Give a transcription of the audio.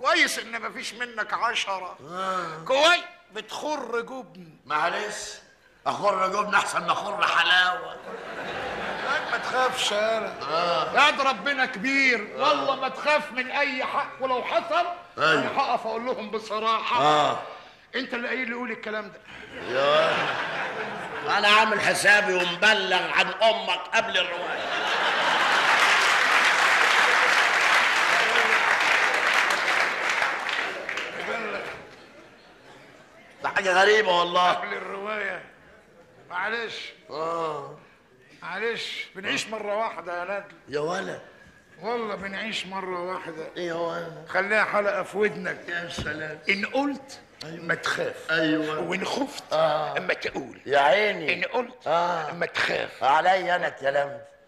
كويس ان مفيش منك عشرة كويس بتخر جبن معلش اخر جبن احسن ما اخر حلاوه ما تخافش انا يا ده ربنا كبير والله ما تخاف من اي حق ولو حصل أيوة. انا هقف اقول لهم بصراحه اه انت اللي قايل لي قول الكلام ده يا انا عامل حسابي ومبلغ عن امك قبل الروايه ده حاجه غريبه والله قبل الروايه معلش اه معلش بنعيش مره واحده يا نادل يا ولد والله بنعيش مره واحده ايه يا ولد خليها حلقه في ودنك يا سلام ان قلت ما تخاف ايوه وان خفت آه. اما تقول يا عيني ان قلت آه. ما تخاف عليا انا الكلام ده